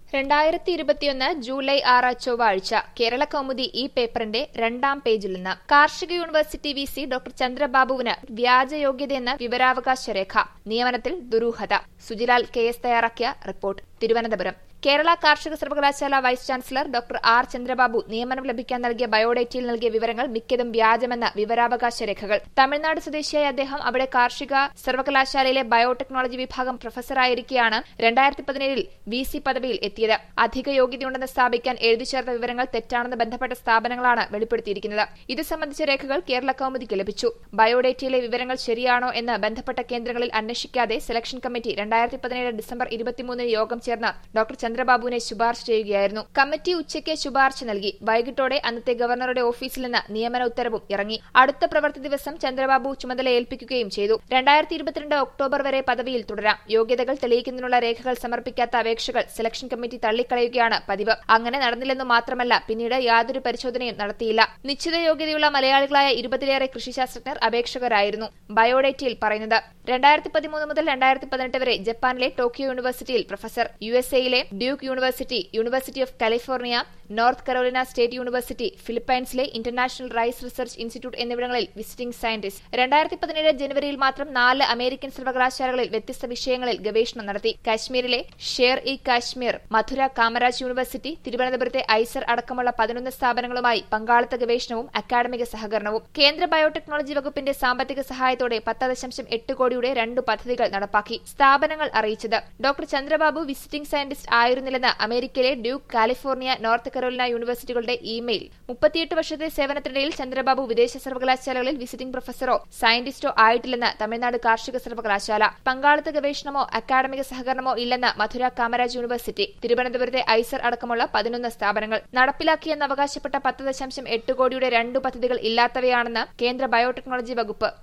രണ്ടായിരത്തി ഇരുപത്തിയൊന്ന് ജൂലൈ ആറ് ചൊവ്വാഴ്ച കേരള കൗമുദി ഈ പേപ്പറിന്റെ രണ്ടാം പേജിൽ നിന്ന് കാർഷിക യൂണിവേഴ്സിറ്റി വി സി ഡോക്ടർ ചന്ദ്രബാബുവിന് വ്യാജ യോഗ്യതയെന്ന വിവരാവകാശ രേഖ നിയമനത്തിൽ ദുരൂഹത സുജിലാൽ കെ എസ് തയ്യാറാക്കിയ റിപ്പോർട്ട് തിരുവനന്തപുരം കേരള കാർഷിക സർവകലാശാല vice chancellor doctor R Chandrababu നിയമനം ലഭിക്കാൻ നൽകിയ ബയോഡേറ്റയിൽ നൽകിയ വിവരങ്ങൾ മിക്കതും വ്യാജമെന്ന വിവരാവകാശ രേഖകൾ തമിഴ്നാട് സ്വദേശിയായ അദ്ദേഹം അവിടെ കാർഷിക സർവകലാശാലയിലെ ബയോടെക്നോളജി വിഭാഗം പ്രൊഫസറായിരിക്കെയാണ് രണ്ടായിരത്തി പതിനേഴിൽ വി സി പദവിയിൽ എത്തിയത് അധിക യോഗ്യതയുണ്ടെന്ന് സ്ഥാപിക്കാൻ എഴുതി ചേർത്ത വിവരങ്ങൾ തെറ്റാണെന്ന് ബന്ധപ്പെട്ട സ്ഥാപനങ്ങളാണ് വെളിപ്പെടുത്തിയിരിക്കുന്നത് ഇത് സംബന്ധിച്ച രേഖകൾ കേരള കൌമുദിക്ക് ലഭിച്ചു ബയോഡേറ്റയിലെ വിവരങ്ങൾ ശരിയാണോ എന്ന് ബന്ധപ്പെട്ട കേന്ദ്രങ്ങളിൽ അന്വേഷിക്കാതെ സെലക്ഷൻ കമ്മിറ്റി രണ്ടായിരത്തി പതിനേഴ് ഡിസംബർ ഇരുപത്തിമൂന്നിന് യോഗം ചേർന്ന് ഡോക്ടർ ചന്ദ്രബാബുവിനെ ശുപാർശ ചെയ്യുകയായിരുന്നു കമ്മിറ്റി ഉച്ചയ്ക്ക് ശുപാർശ നൽകി വൈകിട്ടോടെ അന്നത്തെ ഗവർണറുടെ ഓഫീസിൽ നിന്ന് നിയമന ഉത്തരവും ഇറങ്ങി അടുത്ത പ്രവൃത്തി ദിവസം ചന്ദ്രബാബു ചുമതല ഏൽപ്പിക്കുകയും ചെയ്തു രണ്ടായിരത്തി ഇരുപത്തിരണ്ട് ഒക്ടോബർ വരെ പദവിയിൽ തുടരാം യോഗ്യതകൾ തെളിയിക്കുന്നതിനുള്ള രേഖകൾ സമർപ്പിക്കാത്ത അപേക്ഷകൾ സെലക്ഷൻ കമ്മിറ്റി തള്ളിക്കളയുകയാണ് പതിവ് അങ്ങനെ നടന്നില്ലെന്നു മാത്രമല്ല പിന്നീട് യാതൊരു പരിശോധനയും നടത്തിയില്ല നിശ്ചിത യോഗ്യതയുള്ള മലയാളികളായ ഇരുപതിലേറെ കൃഷിശാസ്ത്രജ്ഞർ അപേക്ഷകരായിരുന്നു ബയോഡേറ്റയിൽ പറയുന്നത് രണ്ടായിരത്തി പതിമൂന്ന് മുതൽ രണ്ടായിരത്തി പതിനെട്ട് വരെ ജപ്പാനിലെ ടോക്കിയോ യൂണിവേഴ്സിറ്റിയിൽ പ്രൊഫസർ യു എസ് എയിലെ Duke university university of California North Carolina State university ഫിലിപ്പൈൻസിലെ ഇന്റർനാഷണൽ റൈസ് റിസർച്ച് ഇൻസ്റ്റിറ്റ്യൂട്ട് എന്നിവിടങ്ങളിൽ വിസിറ്റിംഗ് സയന്റിസ്റ്റ് രണ്ടായിരത്തി പതിനേഴ് ജനുവരിയിൽ മാത്രം നാല് അമേരിക്കൻ സർവകലാശാലകളിൽ വ്യത്യസ്ത വിഷയങ്ങളിൽ ഗവേഷണം നടത്തി കാശ്മീരിലെ ഷെയർ ഇ കാശ്മീർ മധുര കാമരാജ് യൂണിവേഴ്സിറ്റി തിരുവനന്തപുരത്തെ ഐസർ അടക്കമുള്ള പതിനൊന്ന് സ്ഥാപനങ്ങളുമായി പങ്കാളിത്ത ഗവേഷണവും അക്കാദമിക സഹകരണവും കേന്ദ്ര ബയോടെക്നോളജി വകുപ്പിന്റെ സാമ്പത്തിക സഹായത്തോടെ പത്ത് ദശാംശം എട്ട് കോടിയുടെ രണ്ട് പദ്ധതികൾ നടപ്പാക്കി സ്ഥാപനങ്ങൾ അറിയിച്ചത് ഡോക്ടർ ചന്ദ്രബാബു വിസിറ്റിംഗ് സയന്റിസ്റ്റ് ആയിരുന്നില്ലെന്ന് അമേരിക്കയിലെ ഡ്യൂക്ക് കാലിഫോർണിയ നോർത്ത് കരോലിന യൂണിവേഴ്സിറ്റികളുടെ ഇമെയിൽ മുപ്പത്തിയെട്ട് വർഷത്തെ സേവനത്തിനിടയിൽ ചന്ദ്രബാബു വിദേശ സർവകലാശാലകളിൽ വിസിറ്റിംഗ് പ്രൊഫസറോ സയന്റിസ്റ്റോ ആയിട്ടില്ലെന്ന് തമിഴ്നാട് കാർഷിക സർവകലാശാല പങ്കാളിത്ത ഗവേഷണമോ അക്കാദമിക സഹകരണമോ ഇല്ലെന്ന് മധുര കാമരാജ് യൂണിവേഴ്സിറ്റി തിരുവനന്തപുരത്തെ ഐസർ അടക്കമുള്ള പതിനൊന്ന് സ്ഥാപനങ്ങൾ നടപ്പിലാക്കിയെന്ന് അവകാശപ്പെട്ട പത്ത് ദശാംശം എട്ട് കോടിയുടെ രണ്ടു പദ്ധതികൾ ഇല്ലാത്തവയാണെന്ന് കേന്ദ്ര ബയോടെക്നോളജി വകുപ്പ്